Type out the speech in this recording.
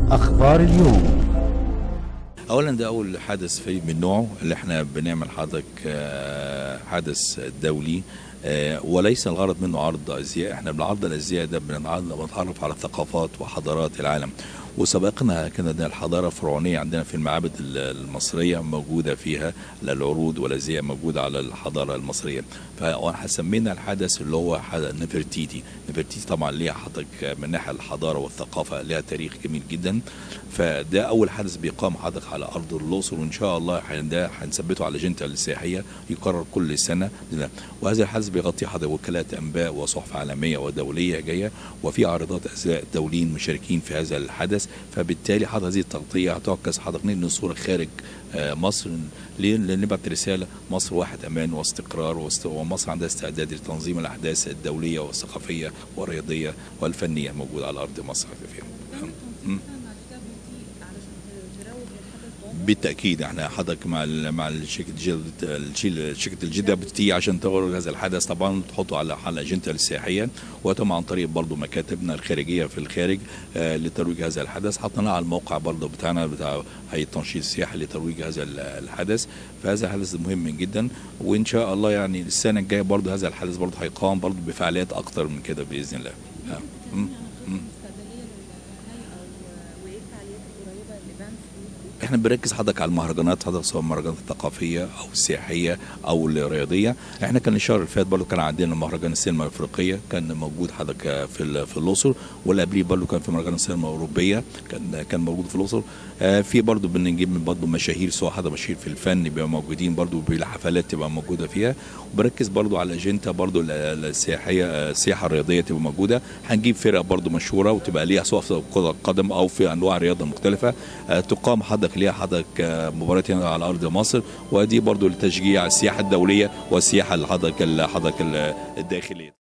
أخبار اليوم اولا ده اول حدث في من نوعه اللي احنا بنعمل حضرتك آه، حدث دولي آه، وليس الغرض منه عرض ازياء احنا بنعرض الازياء ده بنعرض- بنتعرف على ثقافات وحضارات العالم وسبقنا كانت الحضاره الفرعونيه عندنا في المعابد ال- المصريه موجوده فيها العروض والازياء موجوده على الحضاره المصريه فسمينا الحدث اللي هو حدث نفرتيتي نفرتيتي طبعا ليها حضرتك من ناحيه الحضاره والثقافه ليها تاريخ جميل جدا فده اول حدث بيقام حضرتك على ارض الاقصر وان شاء الله حن- ده هنثبته على الاجنده السياحيه يقرر كل سنه ده. وهذا الحدث بيغطي حضرتك وكالات انباء وصحف عالميه ودوليه جايه وفي عارضات ازياء دوليين مشاركين في هذا الحدث فبالتالي حضرتك هذه التغطيه هتعكس حضرتك ننقل صوره خارج آه، مصر ليه؟ لان نبعت رساله مصر واحد امان واستقرار واست- ومصر عندها استعداد لتنظيم الاحداث الدوليه والثقافيه والرياضيه والفنيه موجوده على ارض مصر فيها. مم. بالتاكيد احنا حضرتك مع ال مع الشركه جلد الشيل- شركه الجده بتيجي عشان تغرق هذا الحدث طبعا تحطه على على الاجنده السياحيه وطبعا عن طريق برضه مكاتبنا الخارجيه في الخارج آه لترويج هذا الحدث حطيناه على الموقع برضه بتاعنا بتاع هيئه التنشيط السياحي لترويج هذا ال- الحدث فهذا حدث مهم جدا وان شاء الله يعني السنه الجايه برضه هذا الحدث برضه هيقام برضه بفعاليات اكتر من كده باذن الله آه. مم. مم. احنا بنركز حضرتك على المهرجانات حضرتك سواء المهرجانات الثقافيه او السياحيه او الرياضيه احنا كان الشهر اللي فات برضه كان عندنا مهرجان السينما الافريقيه كان موجود حضرتك في ال- في الاقصر واللي قبليه برضه كان في مهرجان السينما الاوروبيه كان كان موجود في الاقصر آه في برضه بنجيب من برضه مشاهير سواء حد مشاهير في الفن بيبقى موجودين برضه بالحفلات تبقى موجوده فيها وبركز برضه على الاجنده برضه ال- ال- السياحيه آه، السياحه الرياضيه تبقى موجوده هنجيب فرق برضه مشهوره وتبقى ليها سواء في كره قدم او في انواع رياضه مختلفه آه، تقام حضرتك ليها حضرتك آه، مباريات هنا على ارض مصر ودي برضه لتشجيع السياحه الدوليه والسياحه اللي حضرتك ال- حضرتك ال- الداخليه